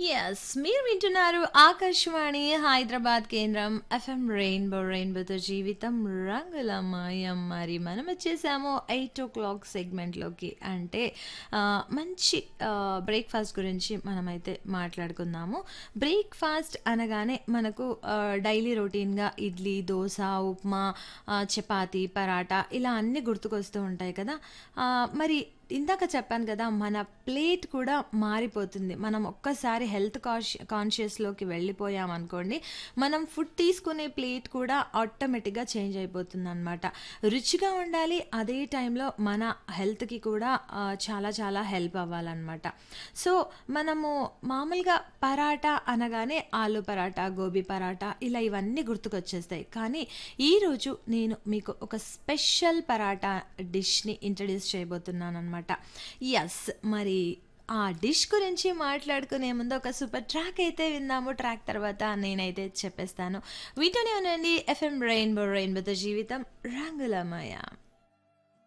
yes మీరు వింటున్నారు ఆకాశవాణి హైదరాబాద్ కేంద్రం ఎఫ్ఎం రెయిన్బో రెయిన్బోతో జీవితం రంగులమయం మరి మనం వచ్చేసాము ఎయిట్ ఓ క్లాక్ సెగ్మెంట్లోకి అంటే ఆ, మంచి బ్రేక్ఫాస్ట్ గురించి మనమైతే మాట్లాడుకుందాము బ్రేక్ఫాస్ట్ అనగానే మనకు డైలీ రొటీన్గా ఇడ్లీ దోశ ఉప్మా ఆ, చపాతీ పరాటా ఇలా అన్నీ గుర్తుకొస్తూ ఉంటాయి కదా ఆ, మరి ఇందాక చెప్పాను కదా మన ప్లేట్ కూడా మారిపోతుంది మనం ఒక్కసారి హెల్త్ కాన్షి కాన్షియస్లోకి వెళ్ళిపోయాం అనుకోండి మనం ఫుడ్ తీసుకునే ప్లేట్ కూడా ఆటోమేటిక్గా చేంజ్ అయిపోతుంది అనమాట రుచిగా ఉండాలి అదే టైంలో మన హెల్త్కి కూడా ఆ, చాలా చాలా హెల్ప్ అవ్వాలన్నమాట సో మనము మామూలుగా పరాటా అనగానే ఆలు పరాటా గోబీ పరాటా ఇలా ఇవన్నీ గుర్తుకొచ్చేస్తాయి కానీ ఈరోజు నేను మీకు ఒక స్పెషల్ పరాటా డిష్ని ఇంట్రడ్యూస్ చేయబోతున్నాను అనమాట ఎస్ మరి ఆ డిష్ గురించి మాట్లాడుకునే ముందు ఒక సూపర్ ట్రాక్ అయితే విందాము ట్రాక్ తర్వాత నేనైతే చెప్పేస్తాను వీటినే ఉండండి ఎఫ్ఎం రెయిన్బో రెయిన్బోతో జీవితం రంగులమయ